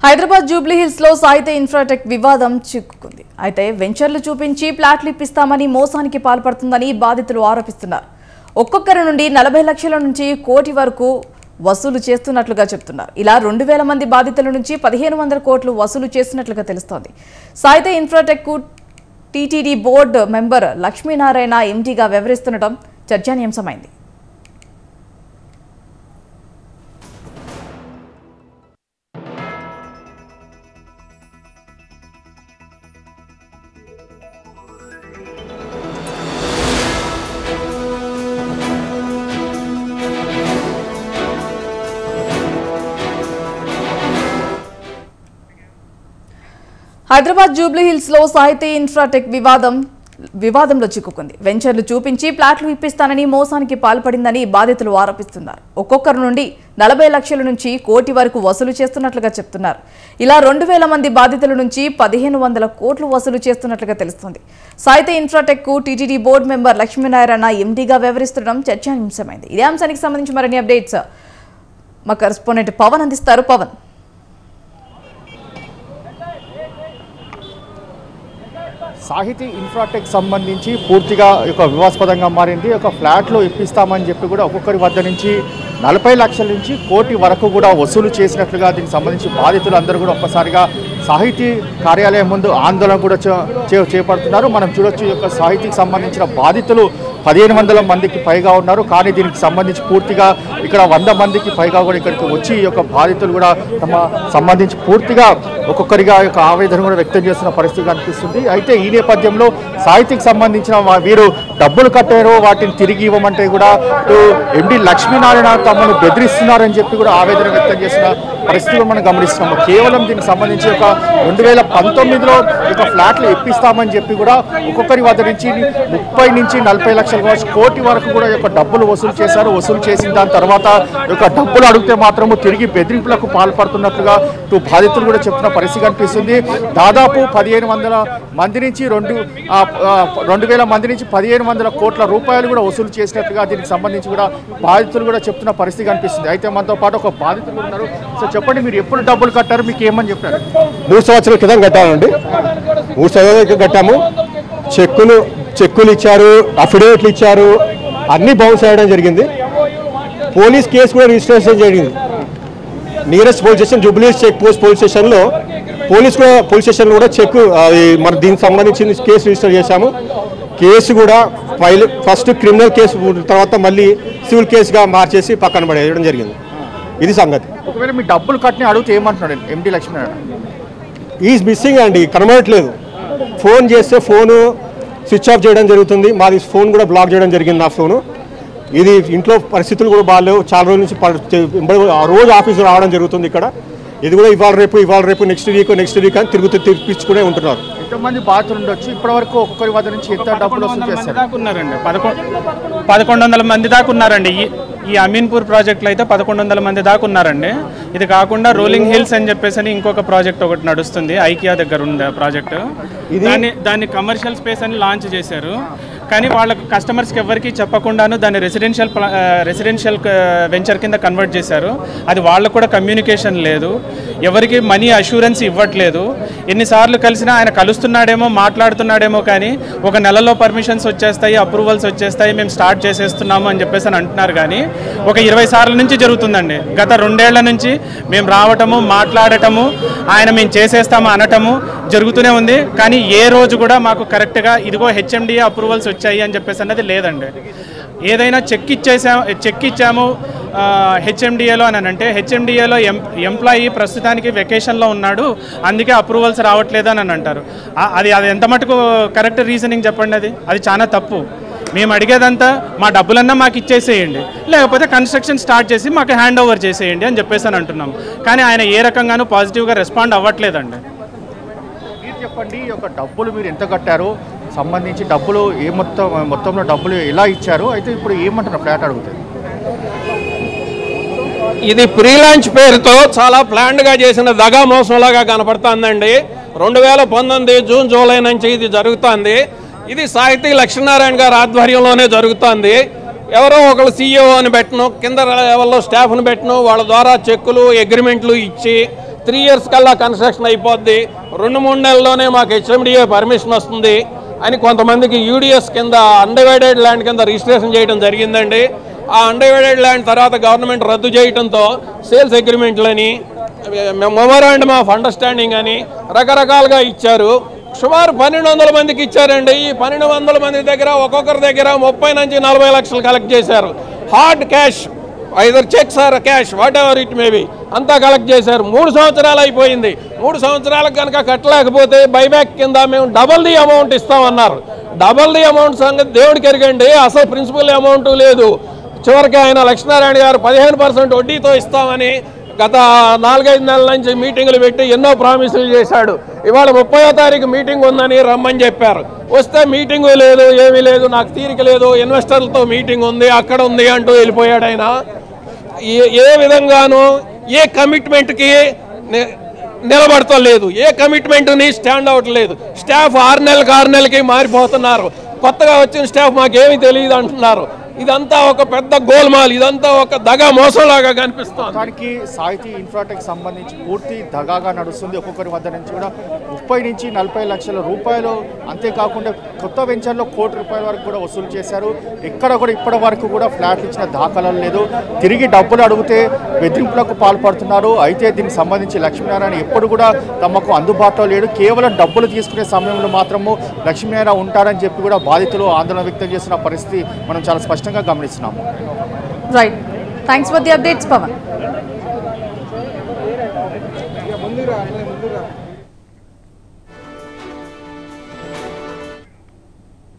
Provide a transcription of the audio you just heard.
హైదరాబాద్ జూబ్లీ హిల్స్ లో సాహిత్య ఇన్ఫ్రాటెక్ వివాదం చిక్కుకుంది అయితే వెంచర్లు చూపించి ప్లాట్లు ఇప్పిస్తామని మోసానికి పాల్పడుతుందని బాధితులు ఆరోపిస్తున్నారు ఒక్కొక్కరి నుండి నలభై లక్షల నుంచి కోటి వరకు వసూలు చేస్తున్నట్లుగా చెప్తున్నారు ఇలా రెండు వేల మంది బాధితుల నుంచి పదిహేను వందల కోట్లు వసూలు చేస్తున్నట్లుగా తెలుస్తోంది సాహిత్య ఇన్ఫ్రాటెక్ కు టీటీడీ బోర్డు మెంబర్ లక్ష్మీనారాయణ ఎండీగా వ్యవహరిస్తుండటం చర్చానీయాంశమైంది హైదరాబాద్ జూబ్లీ హిల్స్ లో సాహిత్య ఇన్ఫ్రాటెక్ వివాదం వివాదంలో చిక్కుకుంది వెంచర్లు చూపించి ప్లాట్లు ఇప్పిస్తానని మోసానికి పాల్పడిందని బాధితులు ఆరోపిస్తున్నారు ఒక్కొక్కరి నుండి నలభై లక్షల నుంచి కోటి వరకు వసూలు చేస్తున్నట్లుగా చెప్తున్నారు ఇలా రెండు వేల మంది బాధితుల నుంచి పదిహేను వందల కోట్లు వసూలు చేస్తున్నట్లుగా తెలుస్తోంది సాహిత్య ఇన్ఫ్రాటెక్ కు టీటీడీ బోర్డు మెంబర్ లక్ష్మీనారాయణ ఎండీగా వ్యవహరిస్తుండడం చర్చాంశమైంది ఇదే అంశానికి సంబంధించి మరిన్ని అప్డేట్స్ మా కరెస్పాండెంట్ పవన్ అందిస్తారు పవన్ సాహితీ ఇన్ఫ్రాటెక్ సంబంధించి పూర్తిగా ఒక వివాదాస్పదంగా మారింది ఒక ఫ్లాట్లు ఇప్పిస్తామని చెప్పి కూడా ఒక్కొక్కరి వద్ద నుంచి నలభై లక్షల నుంచి కోటి వరకు కూడా వసూలు చేసినట్లుగా దీనికి సంబంధించి బాధితులు అందరూ కూడా ఒక్కసారిగా సాహితీ కార్యాలయం ముందు ఆందోళన కూడా చే- చే- చేపడుతున్నారు మనం చూడొచ్చు ఈ యొక్క సాహితీకి సంబంధించిన బాధితులు పదిహేను వందల మందికి పైగా ఉన్నారు కానీ దీనికి సంబంధించి పూర్తిగా ఇక్కడ వంద మందికి పైగా కూడా ఇక్కడికి వచ్చి ఈ యొక్క బాధితులు కూడా తమ సంబంధించి పూర్తిగా ఒక్కొక్కరిగా ఈ యొక్క ఆవేదన కూడా వ్యక్తం చేస్తున్న పరిస్థితి కనిపిస్తుంది అయితే ఈ నేపథ్యంలో సాహితీకి సంబంధించిన వా- వీరు డబ్బులు కట్టారు వాటిని తిరిగి ఇవ్వమంటే కూడా ఇటు ఎండి లక్ష్మీనారాయణ తమను బెదిరిస్తున్నారని చెప్పి కూడా ఆవేదన వ్యక్తం చేసిన పరిస్థితి కూడా మనం గమనిస్తున్నాము కేవలం దీనికి సంబంధించి ఒక రెండు వేల పంతొమ్మిదిలో ఇక ఫ్లాట్లు ఇప్పిస్తామని చెప్పి కూడా ఒక్కొక్కరి వద్ద నుంచి ముప్పై నుంచి నలభై లక్షల కావచ్చు కోటి వరకు కూడా ఈ యొక్క డబ్బులు వసూలు చేశారు వసూలు చేసిన దాని తర్వాత ఈ యొక్క డబ్బులు అడిగితే మాత్రము తిరిగి బెదిరింపులకు పాల్పడుతున్నట్లుగా ఇటు బాధితులు కూడా చెప్తున్న పరిస్థితి కనిపిస్తుంది దాదాపు పదిహేను వందల మంది నుంచి రెండు ఆ, ఆ, రెండు వేల మంది నుంచి పదిహేను వందల కోట్ల రూపాయలు కూడా వసూలు చేసినట్లుగా దీనికి సంబంధించి కూడా బాధితులు కూడా చెప్తున్న పరిస్థితి కనిపిస్తుంది అయితే మనతో పాటు ఒక బాధితులు కూడా ఉన్నారు సో చెప్పండి మీరు ఎప్పుడు డబ్బులు కట్టారు మీకు ఏమని చెప్పారు మూడు సంవత్సరాల క్రితం కట్టామండి మూడు సంవత్సరాల క్రితం కట్టాము చెక్కులు చెక్కులు ఇచ్చారు అఫిడవిట్లు ఇచ్చారు అన్ని బౌన్స్ చేయడం జరిగింది పోలీస్ కేసు కూడా రిజిస్ట్రేషన్ జరిగింది nearest police station Jubilee check post police స్టేషన్లో పోలీస్ కూడా పోలీస్ స్టేషన్లో కూడా చెక్ అది మన దీనికి సంబంధించిన కేసు రిజిస్టర్ చేశాము కేసు కూడా ఫైల్ ఫస్ట్ క్రిమినల్ కేసు తర్వాత మళ్ళీ సివిల్ కేసుగా మార్చేసి పక్కన పడేయడం జరిగింది ఇది సంగతి ఒకవేళ మీ డబ్బులు కట్టిన అడిగితే ఏమంటున్నాడు ఎండి లక్ష్మీనారాయణ ఈజ్ మిస్సింగ్ అండి కనబడట్లేదు ఫోన్ చేస్తే ఫోను స్విచ్ ఆఫ్ చేయడం జరుగుతుంది మాది ఫోన్ కూడా బ్లాక్ చేయడం జరిగింది నా ఫోను ఇది ఇంట్లో పరిస్థితులు కూడా బాగాలేవు చాలా రోజుల నుంచి పరి- ఎంబడి- ఆ రోజు ఆఫీసు రావడం జరుగుతుంది ఇక్కడ ఇది కూడా ఇవాళ రేపు ఇవాళ రేపు నెక్స్ట్ వీక్ నెక్స్ట్ వీక్ అని తిరుగుతూ తిప్పించుకునే ఉంటున్నారు ఎంతమంది బాధితులు ఉండొచ్చు ఇప్పటి వరకు ఒక్కొక్కరి వద్ద నుంచి ఎంత డబ్బులు వసూలు మంది చేస్తారు దాకా ఉన్నారండి పదకొండు పదకొండు వందల మంది దాకా ఉన్నారండి ఈ ఈ అమీన్పూర్ ప్రాజెక్ట్లో అయితే పదకొండు వందల మంది దాకా ఉన్నారండి ఇది కాకుండా రోలింగ్ హిల్స్ అని చెప్పేసి అని ఇంకొక ప్రాజెక్ట్ ఒకటి నడుస్తుంది ఐకియా దగ్గర ఉంది ప్రాజెక్ట్ దాన్ని దాన్ని కమర్షియల్ స్పేస్ అని లాంచ్ చేశారు కానీ వాళ్ళకి కస్టమర్స్కి ఎవరికి చెప్పకుండాను దాన్ని రెసిడెన్షియల్ రెసిడెన్షియల్ వెంచర్ కింద కన్వర్ట్ చేశారు అది వాళ్ళకు కూడా కమ్యూనికేషన్ లేదు ఎవరికి మనీ అష్యూరెన్స్ ఇవ్వట్లేదు ఎన్నిసార్లు కలిసినా ఆయన కలుస్తున్నాడేమో మాట్లాడుతున్నాడేమో కానీ ఒక నెలలో పర్మిషన్స్ వచ్చేస్తాయి అప్రూవల్స్ వచ్చేస్తాయి మేము స్టార్ట్ చేసేస్తున్నాము అని చెప్పేసి అని అంటున్నారు కానీ ఒక ఇరవై సార్ల నుంచి జరుగుతుందండి గత రెండేళ్ల నుంచి మేము రావటము మాట్లాడటము ఆయన మేము చేసేస్తాము అనటము జరుగుతూనే ఉంది కానీ ఏ రోజు కూడా మాకు కరెక్ట్గా ఇదిగో హెచ్ఎండిఏ అప్రూవల్స్ వచ్చాయి అని చెప్పేసి అన్నది లేదండి ఏదైనా చెక్ ఇచ్చేసాము చెక్ ఇచ్చాము హెచ్ఎండిఏలో అని అంటే హెచ్ఎండిఏలో ఎం ఎంప్లాయీ ప్రస్తుతానికి వెకేషన్లో ఉన్నాడు అందుకే అప్రూవల్స్ రావట్లేదు అని అంటారు ఆ- అది అది ఎంత మటుకు కరెక్ట్ రీజనింగ్ చెప్పండి అది అది చాలా తప్పు మేము అడిగేదంతా మా డబ్బులన్నా మాకు ఇచ్చేసేయండి లేకపోతే కన్స్ట్రక్షన్ స్టార్ట్ చేసి మాకు హ్యాండ్ ఓవర్ చేసేయండి అని చెప్పేసి అని అంటున్నాం కానీ ఆయన ఏ రకంగానూ పాజిటివ్గా రెస్పాండ్ అవ్వట్లేదండి మీరు చెప్పండి ఈ యొక్క డబ్బులు మీరు ఎంత కట్టారు సంబంధించి డబ్బులు ఏ మొత్తం మొత్తంలో డబ్బులు ఎలా ఇచ్చారు అయితే ఇప్పుడు ఏమంటున్నారు ఫ్లాట్ అడుగుతుంది ఇది ప్రీ లాంచ్ పేరుతో చాలా ప్లాన్డ్గా చేసిన దగా మోసంలాగా కనపడుతుందండి రెండు వేల పంతొమ్మిది జూన్ జూలై నుంచి ఇది జరుగుతోంది ఇది సాహితీ లక్ష్మీనారాయణ గారి ఆధ్వర్యంలోనే జరుగుతోంది ఎవరో ఒకళ్ళు సీఈఓ అని పెట్టను కింద లెవెల్లో స్టాఫ్ను పెట్టను వాళ్ళ ద్వారా చెక్కులు అగ్రిమెంట్లు ఇచ్చి త్రీ ఇయర్స్ కల్లా కన్స్ట్రక్షన్ అయిపోద్ది రెండు మూడు నెలల్లోనే మాకు హెచ్ఎండిఏ పర్మిషన్ వస్తుంది అని కొంతమందికి యూడిఎస్ కింద అన్డివైడెడ్ ల్యాండ్ కింద రిజిస్ట్రేషన్ చేయడం జరిగిందండి ఆ అన్డివైడెడ్ ల్యాండ్ తర్వాత గవర్నమెంట్ రద్దు చేయడంతో సేల్స్ అగ్రిమెంట్లని మెమోరాండమ్ ఆఫ్ అండర్స్టాండింగ్ అని రకరకాలుగా ఇచ్చారు సుమారు పన్నెండు వందల మందికి ఇచ్చారండి ఈ పన్నెండు వందల మంది దగ్గర ఒక్కొక్కరి దగ్గర ముప్పై నుంచి నలభై లక్షలు కలెక్ట్ చేశారు hard cash either cheques or cash whatever it maybe అంతా కలెక్ట్ చేశారు మూడు సంవత్సరాలు అయిపోయింది మూడు సంవత్సరాలకు కనుక కట్టలేకపోతే బైబ్యాక్ కింద మేము డబల్ ది అమౌంట్ ఇస్తామన్నారు డబల్ ది అమౌంట్ సంగతి దేవుడికి ఎరగండి అసలు ప్రిన్సిపల్ అమౌంట్ లేదు చివరికి ఆయన లక్ష్మీనారాయణ గారు పదిహేను పర్సెంట్ వడ్డీతో ఇస్తామని గత నాలుగైదు నెలల నుంచి మీటింగులు పెట్టి ఎన్నో ప్రామిసులు చేశాడు ఇవాళ ముప్పయో తారీఖు మీటింగ్ ఉందని రమ్మని చెప్పారు వస్తే మీటింగు లేదు ఏమీ లేదు నాకు తీరిక లేదు ఇన్వెస్టర్లతో మీటింగ్ ఉంది అక్కడ ఉంది అంటూ వెళ్ళిపోయాడు ఆయన ఏ- ఏ విధంగానూ ఏ కమిట్మెంట్కి ని- నిలబడతలేదు ఏ కమిట్మెంట్ని స్టాండ్ అవుట్ లేదు స్టాఫ్ ఆరు నెలలకు ఆరు నెలలకి మారిపోతున్నారు కొత్తగా వచ్చిన స్టాఫ్ మాకేమీ తెలియదు అంటున్నారు ఇదంతా ఒక పెద్ద గోల్మాల్ ఇదంతా ఒక దగా మోసంలాగా కనిపిస్తోంది మొత్తానికి సాహితీ ఇన్ఫ్రాటెక్ సంబంధించి పూర్తి దగాగా నడుస్తుంది ఒక్కొక్కరి వద్ద నుంచి కూడా ముప్పై నుంచి నలభై లక్షల రూపాయలు అంతేకాకుండా కొత్త వెంచర్లో కోటి రూపాయల వరకు కూడా వసూలు చేశారు ఎక్కడ కూడా ఇప్పటి వరకు కూడా ఫ్లాట్ ఇచ్చిన దాఖలాలు లేదు తిరిగి డబ్బులు అడిగితే బెదిరింపులకు పాల్పడుతున్నారు అయితే దీనికి సంబంధించి లక్ష్మీనారాయణ ఎప్పుడు కూడా తమకు అందుబాటులో లేడు కేవలం డబ్బులు తీసుకునే సమయంలో మాత్రము లక్ష్మీనారాయణ ఉంటారని చెప్పి కూడా బాధితులు ఆందోళన వ్యక్తం చేస్తున్న పరిస్థితి మనం చాలా స్పష్టంగా గమనిస్తున్నాము right thanks for the updates Pavan ముందుగా ముందుగా